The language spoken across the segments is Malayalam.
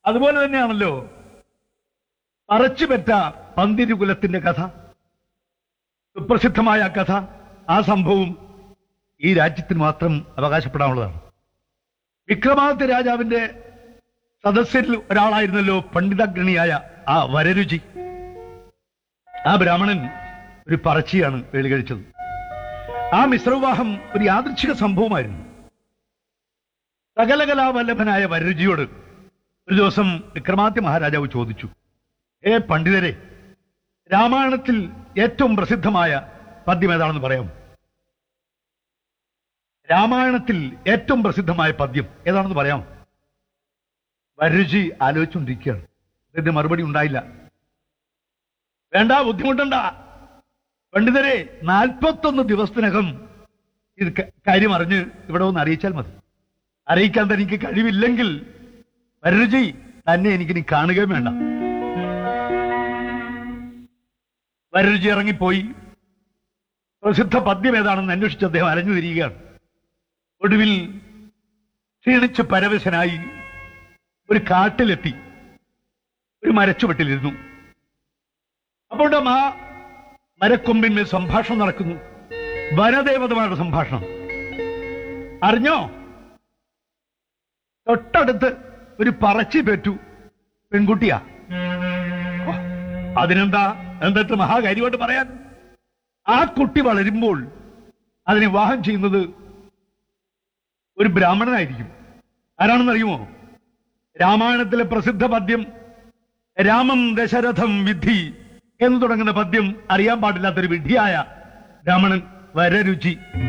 അതുപോലെ തന്നെയാണല്ലോ പറച്ചുപെറ്റ പന്തിരുകുലത്തിന്റെ കഥ സുപ്രസിദ്ധമായ ആ കഥ ആ സംഭവം ഈ രാജ്യത്തിന് മാത്രം അവകാശപ്പെടാനുള്ളതാണ് വിക്രമാദിത്യ രാജാവിന്റെ സദസ്യരിൽ ഒരാളായിരുന്നല്ലോ പണ്ഡിതഗ്രണിയായ ആ വരരുചി ആ ബ്രാഹ്മണൻ ഒരു പറച്ചിയാണ് വേളി കഴിച്ചത് ആ മിശ്രവിവാഹം ഒരു യാദൃച്ഛിക സംഭവമായിരുന്നു സകലകലാവല്ലഭനായ വരരുചിയോട് ഒരു ദിവസം വിക്രമാദിത്യ മഹാരാജാവ് ചോദിച്ചു ഏ പണ്ഡിതരെ രാമായണത്തിൽ ഏറ്റവും പ്രസിദ്ധമായ പദ്യം ഏതാണെന്ന് പറയാം രാമായണത്തിൽ ഏറ്റവും പ്രസിദ്ധമായ പദ്യം ഏതാണെന്ന് പറയാം വരരുചി ആലോചിച്ചുകൊണ്ടിരിക്കുകയാണ് ഇതിന്റെ മറുപടി ഉണ്ടായില്ല വേണ്ട ബുദ്ധിമുട്ടണ്ട പണ്ഡിതരെ നാൽപ്പത്തൊന്ന് ദിവസത്തിനകം ഇത് ക- കാര്യം അറിഞ്ഞ് ഇവിടെ ഒന്ന് അറിയിച്ചാൽ മതി അറിയിക്കാൻ തനിക്ക് കഴിവില്ലെങ്കിൽ വരരുചി തന്നെ എനിക്കിനി കാണുകയും വേണ്ട വരരുചി ഇറങ്ങിപ്പോയി പ്രസിദ്ധ പദ്യം ഏതാണെന്ന് അന്വേഷിച്ച് അദ്ദേഹം അലഞ്ഞു തിരിയുകയാണ് ഒടുവിൽ ക്ഷീണിച്ച് പരവശനായി ഒരു കാട്ടിലെത്തി ഒരു മരച്ചുവട്ടിലിരുന്നു അപ്പോൾ ആ മരക്കൊമ്പിന്മേൽ സംഭാഷണം നടക്കുന്നു വനദേവതമാരുടെ സംഭാഷണം അറിഞ്ഞോ തൊട്ടടുത്ത് ഒരു പറച്ചി പെറ്റു പെൺകുട്ടിയാ ഓ, അതിനെന്താ എന്തെത്ര മഹാകാര്യമായിട്ട് പറയാൻ ആ കുട്ടി വളരുമ്പോൾ അതിനെ വിവാഹം ചെയ്യുന്നത് ഒരു ബ്രാഹ്മണനായിരിക്കും ആരാണെന്നറിയുമോ രാമായണത്തിലെ പ്രസിദ്ധ പദ്യം രാമം ദശരഥം വിധി എന്ന് തുടങ്ങുന്ന പദ്യം അറിയാൻ പാടില്ലാത്തൊരു വിഡ്ഢിയായ ബ്രാഹ്മണൻ വരരുചി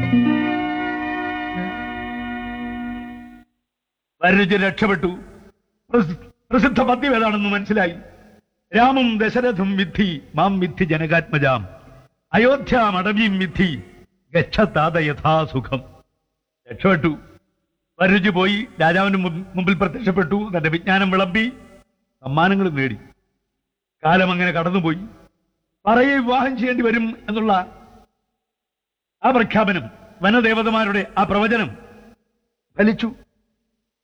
വരരുചി രക്ഷപ്പെട്ടു പ്രസി- പ്രസിദ്ധ പദ്യം ഏതാണെന്ന് മനസ്സിലായി രാമം ദശരഥം വിദ്ധി മാം വിദ്ധി ജനകാത്മജാം അയോധ്യാമടവീം വിദ്ധി ഗച്ഛത്താത യഥാസുഖം രക്ഷപ്പെട്ടു വരരുചി പോയി രാജാവിന് മുൻ- മുമ്പിൽ പ്രത്യക്ഷപ്പെട്ടു തന്റെ വിജ്ഞാനം വിളമ്പി സമ്മാനങ്ങൾ നേടി കാലം അങ്ങനെ കടന്നുപോയി പറയെ വിവാഹം ചെയ്യേണ്ടി വരും എന്നുള്ള ആ പ്രഖ്യാപനം വനദേവതമാരുടെ ആ പ്രവചനം ഫലിച്ചു